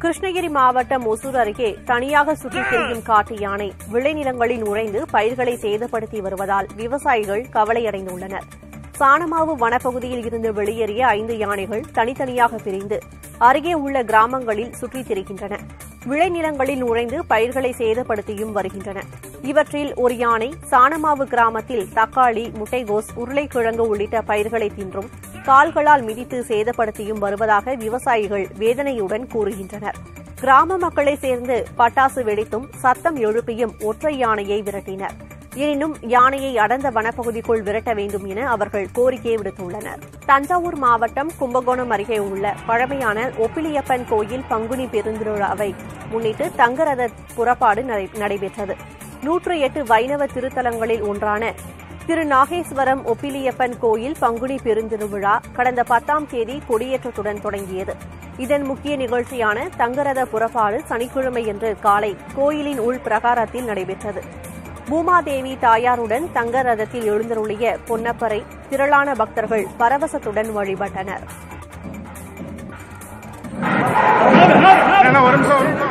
கிருஷ்ணகிரி மாவட்டம் ஒசூர் அருகே தனியாக சுற்றித் திரியும் காட்டு யானை விளைநிலங்களில் நுழைந்து பயிர்களை சேதப்படுத்தி வருவதால் விவசாயிகள் கவலையடைந்துள்ளனர் சாணமாவு வனப்பகுதியில் இருந்து வெளியேறிய ஐந்து யானைகள் தனித்தனியாக பிரிந்து அருகே உள்ள கிராமங்களில் சுற்றித் திரிகின்றன விளைநிலங்களில் நுழைந்து பயிர்களை சேதப்படுத்தியும் வருகின்றன இவற்றில் ஒரு யானை சாணமாவு கிராமத்தில் தக்காளி முட்டைகோஸ் உருளைக்கிழங்கு உள்ளிட்ட பயிர்களை தின்றும் கால்களால் மிதித்து சேதப்படுத்தியும் வருவதாக விவசாயிகள் வேதனையுடன் கூறுகின்றனர் கிராம மக்களை சேர்ந்து பட்டாசு வெடித்தும் சத்தம் எழுப்பியும் ஒற்றை யானையை விரட்டினர் எனினும் யானையை அடர்ந்த வனப்பகுதிக்குள் விரட்ட வேண்டும் என அவர்கள் கோரிக்கை விடுத்துள்ளனர் தஞ்சாவூர் மாவட்டம் கும்பகோணம் அருகே உள்ள பழமையான ஒப்பிலியப்பன் கோயில் பங்குனி பெருந்திருவிழாவை முன்னிட்டு தங்கரத புறப்பாடு நடை- நடைபெற்றது நூற்று எட்டு வைணவ திருத்தலங்களில் ஒன்றான திரு நாகேஸ்வரம் ஒப்பிலியப்பன் கோயில் பங்குனி பெருந்திருவிழா கடந்த பத்தாம் தேதி கொடியேற்றத்துடன் தொடங்கியது இதன் முக்கிய நிகழ்ச்சியான தங்கரத புறப்பாடு சனிக்கிழமையன்று காலை கோயிலின் உள் பிரகாரத்தில் நடைபெற்றது பூமாதேவி தாயாருடன் தங்க ரதத்தில் எழுந்தருளிய பொன்னப்பரை திரளான பக்தர்கள் பரவசத்துடன் வழிபட்டனர் அண்ணா, ஒரு நிமிஷம் ஒரு நிமிஷம்